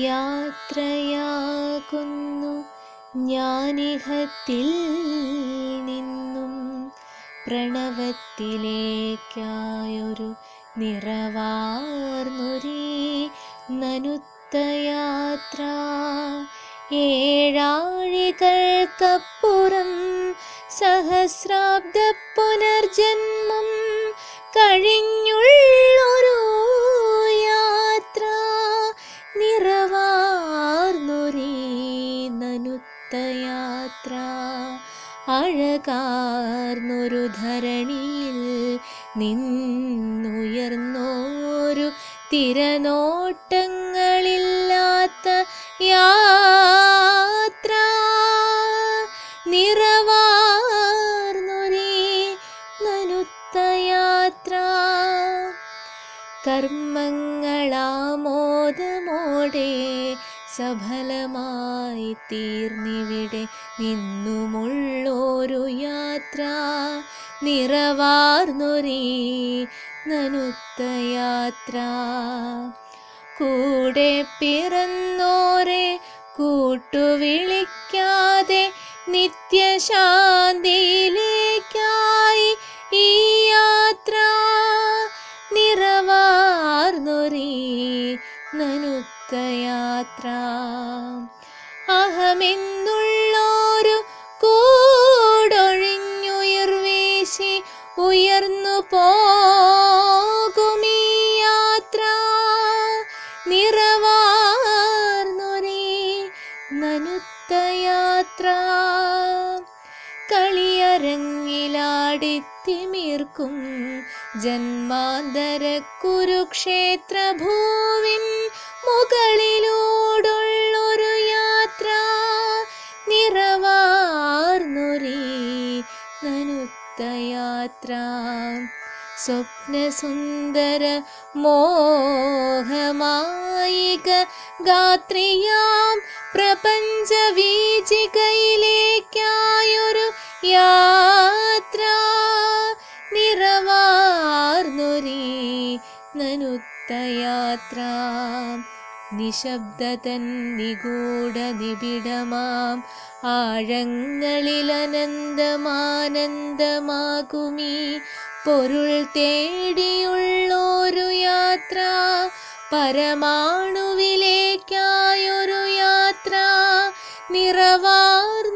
യാത്രയാകുന്നു ഞാനിഹത്തിൽ നിന്നും പ്രണവത്തിലേക്കായൊരു നിറവാർന്നൊരീ നനുത്ത യാത്ര ഏഴാഴികൾക്കപ്പുറം സഹസ്രാബ്ദ പുനർജന്മം കഴിഞ്ഞുള്ളൊരു യാത്ര നിറവാർന്നൊരീ നനുത്ത യാത്ര അഴകാർന്നൊരു ധരണിയിൽ നിന്നുയർന്നോരു തിരനോട്ടങ്ങളില്ലാത്ത യാത്ര നിറവാർന്നൊരേ നനുത്ത യാത്ര കർമ്മങ്ങളാമോദമോടെ സഫലമായി തീർന്നിവിടെ നിന്നുമുള്ളൊരു യാത്ര നിറവാർന്നൊരേ നനുത്ത യാത്ര കൂടെ പിറന്നോരെ കൂട്ടുവിളിക്കാതെ നിത്യശാന്തിയിലേക്കായി ഈ യാത്ര നിറവാർന്നൊരേ നനുത്ത യാത്ര അഹമെന്നുള്ളൊരു കൂടൊഴിഞ്ഞുയർ വീശി ഉയർന്നു പോകും ഈ യാത്ര നിറവാർന്നൊരേ നനുത്ത യാത്ര കളിയരങ്ങിലാടിത്തിമീർക്കും ജന്മാന്തര കുരുക്ഷേത്ര ഭൂവിൻ മുകളിലൂടുള്ളൊരു യാത്ര നിറവാർന്നൊരേ നനുത്ത യാത്ര സ്വപ്നസുന്ദര മോഹമായിക ഗാത്രിയാം പ്രപഞ്ച വീജികയിലേക്കായൊരു യാത്ര നിറവാർന്നൊരേ നനുത്ത യാത്ര നിശബ്ദതൻ നിഗൂഢ നിബിഡമാം ആഴങ്ങളിലനന്തമാനന്ദമാകുമീ പൊരുൾ തേടിയുള്ളൊരു യാത്ര പരമാണുവിലേക്കായൊരു യാത്ര നിറവാർ